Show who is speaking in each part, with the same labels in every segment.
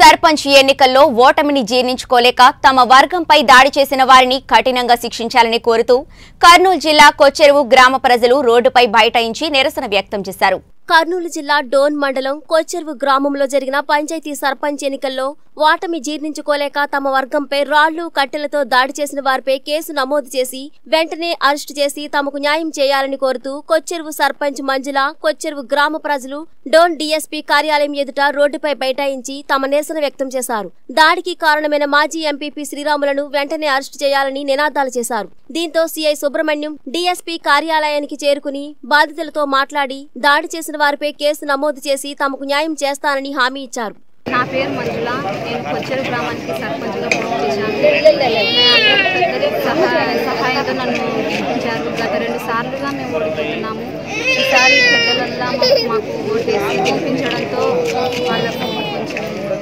Speaker 1: సర్పంచ్ ఎన్నికల్లో ఓటమిని జీర్ణించుకోలేక తమ వర్గంపై దాడి చేసిన వారిని కఠినంగా శిక్షించాలని కోరుతూ కర్నూలు జిల్లా కొచ్చెరువు గ్రామ ప్రజలు రోడ్డుపై బైఠాయించి నిరసన వ్యక్తం చేశారు
Speaker 2: కర్నూలు జిల్లా డోన్ మండలం కొచ్చెరువు గ్రామంలో జరిగిన పంచాయతీ సర్పంచ్ ఎన్నికల్లో ఓటమి జీర్ణించుకోలేక తమ వర్గంపై రాళ్లు కట్టెలతో దాడి చేసిన వారిపై కేసు నమోదు చేసి వెంటనే అరెస్టు చేసి తమకు న్యాయం చేయాలని కోరుతూ కొచ్చెరువు సర్పంచ్ మంజుల కొచ్చెరువు గ్రామ ప్రజలు డోన్ డీఎస్పీ కార్యాలయం ఎదుట రోడ్డుపై బైఠాయించి తమ నిరసన వ్యక్తం చేశారు దాడికి కారణమైన మాజీ ఎంపీపీ శ్రీరాములను వెంటనే అరెస్టు చేయాలని నినాదాలు చేశారు దీంతో సీఐ సుబ్రహ్మణ్యం డీఎస్పీ కార్యాలయానికి చేరుకుని బాధితులతో మాట్లాడి దాడి చేసిన వారిపై కేసు నమోదు చేసి తమకు న్యాయం చేస్తానని హామీ ఇచ్చారు
Speaker 3: నా పేరు మంజుల నేను కొచ్చెరు గ్రామానికి సర్పంచ్గా పోటీ చేశాను పెద్దల సహాయ సహాయంతో నన్ను గెలిపించారు గత రెండు సార్లుగా మేము ఓడిపోతున్నాము ఈసారి పెద్దలల్లా మాకు మాకు ఓటేసి గెలిపించడంతో వాళ్ళకు కొంచెం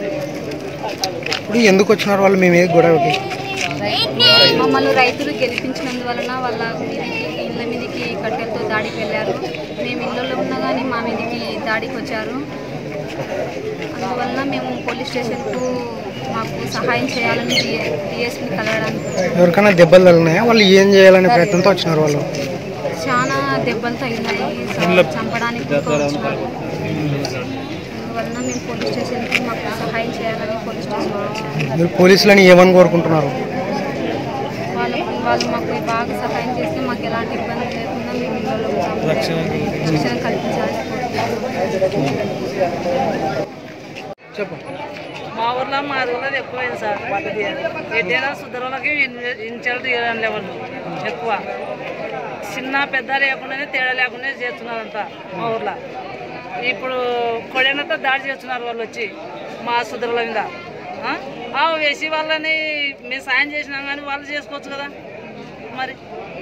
Speaker 4: ఇప్పుడు ఎందుకు వచ్చినారు వాళ్ళు మేము ఏ గొడవకి
Speaker 3: మమ్మల్ని రైతులు గెలిపించినందువలన వాళ్ళ మీదకి ఇళ్ళ మీదకి కట్టెలతో దాడికి వెళ్ళారు మేము ఇళ్ళలో ఉన్నా కానీ మా మీదకి దాడికి వచ్చారు అందువలన మేము పోలీస్ స్టేషన్కు మాకు సహాయం చేయాలని డిఎస్పీని కలవడానికి వచ్చాము.
Speaker 4: ఎవరికైనా దెబ్బలు తగిలినాయా వాళ్ళు ఏం చేయాలనే ప్రయత్నంతో వచ్చినారు వాళ్ళు
Speaker 3: చాలా దెబ్బలు తగిలినాయి చ- చంపడానికి కూడా వచ్చినారు అందువలన మేము పోలీస్ స్టేషన్కి మాకు సహాయం చేయాలని పోలీస్ స్టేషన్ వచ్చాము
Speaker 4: మీరు పోలీసులని ఏమని కోరుకుంటున్నారు
Speaker 3: వాళ్ళకు వాళ్ళు మాకు బాగా సహాయం చేస్తే మాకు ఎలాంటి ఇబ్బంది లేకుండా మేము ఇళ్ళలో ఉంటాము రక్షణ కల్పించాలని కోరుకుంటున్నాము.
Speaker 4: చెప్పు
Speaker 5: మా ఊర్లో మా ఊర్లో ఎక్కువైంది సార్ పద్ధతి ఎట్టైనా సుద్దరులకి ఇన్సల్ట్ ఇవ్వడం లెవెల్ ఎక్కువ చిన్న పెద్ద లేకుండానే తేడా లేకుండా చేస్తున్నారంతా మా ఊర్లో ఇప్పుడు కొడైనతో దాడి చేస్తున్నారు వాళ్ళు వచ్చి మా సుద్దరుల మీద ఆ? ఆ వేసి వాళ్ళని మేము సాయం చేసినాం కానీ వాళ్ళు చేసుకోవచ్చు కదా మరి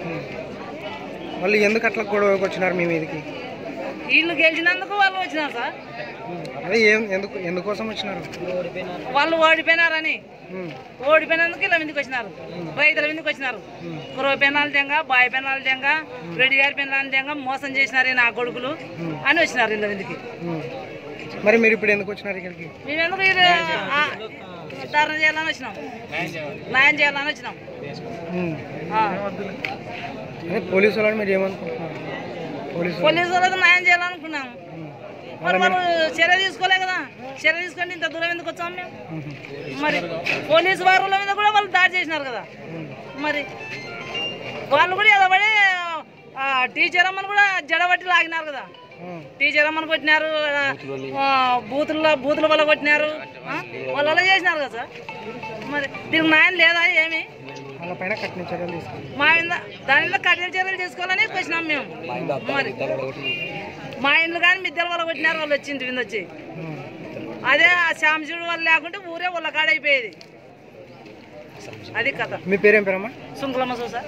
Speaker 4: వాళ్ళు ఎందుకు అట్లా గొడవకి వచ్చినారు మీ మీదకి
Speaker 5: వీళ్ళు గెలిచినందుకు వాళ్ళు వచ్చినారు సార్
Speaker 4: అదే ఏం ఎందుకు ఎందుకోసం వచ్చినారు
Speaker 5: వాళ్ళు ఓడిపోయినారని
Speaker 4: ఉమ్,
Speaker 5: ఓడిపోయినందుకు ఇలా మీదకి వచ్చినారు రైతుల మీదకి వచ్చినారు కురవ పెనాలు తెంగ బాయ్ పెనాలు తెంగ రెడ్డి గారి పెనాలు తెంగ మోసం చేసినారు ఈ నా కొడుకులు అని వచ్చినారు ఇళ్ళ మీదకి
Speaker 4: ఉమ్. మరి మీరు ఇప్పుడు ఎందుకు వచ్చినారు ఇక్కడికి
Speaker 5: మేము ఎందుకు ఈ ఆ, ధర్నా చేయాలని వచ్చినాం న్యాయం చేయాలని వచ్చినాం
Speaker 4: ఉమ్.
Speaker 5: ఆ.
Speaker 4: అదే పోలీసు వాళ్ళని మీరు ఏమనుకుంటున్నారు పోలీసు వాళ్ళు.
Speaker 5: పోలీసు వాళ్ళకి న్యాయం చేయాలనుకున్నాం మరి వాళ్ళు చర్య తీసుకోలే కదా చర్య తీసుకొని ఇంత దూరం ఎందుకు వచ్చాం మేము
Speaker 4: ఉహు.
Speaker 5: మరి పోలీసు వారుల మీద కూడా వాళ్ళు దాడి చేసినారు కదా మరి వాళ్ళు కూడా ఎదబడి ఆ, టీచర్ అమ్మని కూడా జడబట్టి లాగినారు కదా
Speaker 4: ఉమ్.
Speaker 5: టీచర్ అమ్మని కొట్టినారు ఆ, బూతుల్లో బూతుల వల్ల కొట్టినారు ఆ, వాళ్ళు అలా చేసినారు కదా సార్ మరి దీనికి న్యాయం లేదా ఏమి
Speaker 4: వాళ్ళ పైన కఠిన చర్యలు తీసుకోండి
Speaker 5: మా మీద దాని మీద కఠిన చర్యలు తీసుకోవాలని వచ్చినాం మేము మరి మా ఇండ్లు కానీ మిద్దెల వల్ల కొట్టినారు వాళ్ళు వచ్చి ఇంటి మీద వచ్చి
Speaker 4: ఉమ్.
Speaker 5: అదే ఆ శాంశుడు వాళ్ళు లేకుంటే ఊరే వాళ్ళ కాడైపోయేది అది కథ
Speaker 4: మీ పేరేం పేరమ్మా
Speaker 5: సుంకులమ్మ చూసా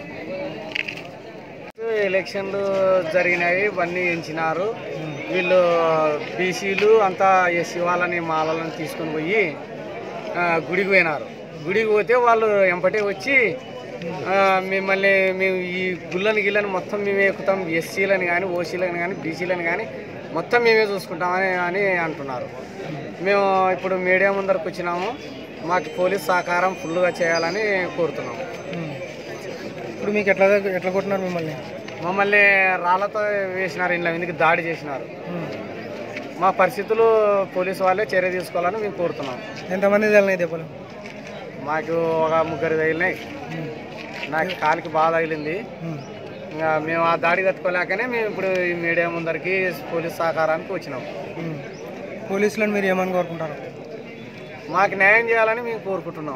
Speaker 6: ఎలక్షన్లు జరిగినాయి ఇవన్నీ ఎంచినారు వీళ్ళు బీసీలు అంతా ఎస్సీ వాళ్ళని మాలని తీసుకొని పోయి ఆ, గుడికి పోయినారు గుడికి పోతే వాళ్ళు ఎంపటే వచ్చి ఆ, మిమ్మల్ని మేము ఈ గుళ్ళని గిళ్ళని మొత్తం మేమే ఎక్కుతాం ఎస్సీలని కానీ ఓసీలని కానీ బీసీలని కానీ మొత్తం మేమే చూసుకుంటామని అని అంటున్నారు మేము ఇప్పుడు మీడియా ముందరకు వచ్చినాము మాకు పోలీస్ సహకారం ఫుల్గా చేయాలని కోరుతున్నాము
Speaker 4: ఉమ్. ఇప్పుడు మీకు ఎట్లా ఎట్లా కొట్టినారు మిమ్మల్ని
Speaker 6: మమ్మల్ని రాళ్లతో వేసినారు ఇంట్లో ఎందుకు దాడి చేసినారు
Speaker 4: ఉమ్.
Speaker 6: మా పరిస్థితులు పోలీసు వాళ్ళే చర్య తీసుకోవాలని మేము కోరుతున్నాం
Speaker 4: ఎంతమంది తగిలినాయి దెబ్బలు
Speaker 6: మాకు ఒక ముగ్గురు తగిలినాయి
Speaker 4: ఉమ్.
Speaker 6: నాకు కాలికి బాగా తగిలింది
Speaker 4: ఉమ్.
Speaker 6: ఇంకా మేము ఆ దాడి తట్టుకోలేకనే మేము ఇప్పుడు ఈ మీడియా ముందరికి పోలీస్ సహకారానికి వచ్చినాం
Speaker 4: ఉమ్. పోలీసులను మీరు ఏమని కోరుకుంటారు
Speaker 6: మాకు న్యాయం చేయాలని మేము కోరుకుంటున్నాం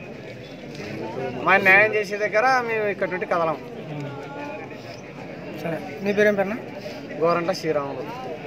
Speaker 6: మా న్యాయం చేసే దగ్గర మేము ఇక్కడ నుండి కదలం
Speaker 4: ఉమ్. సరే మీ పేరేం పేరునా
Speaker 6: గోరంట శ్రీరాములు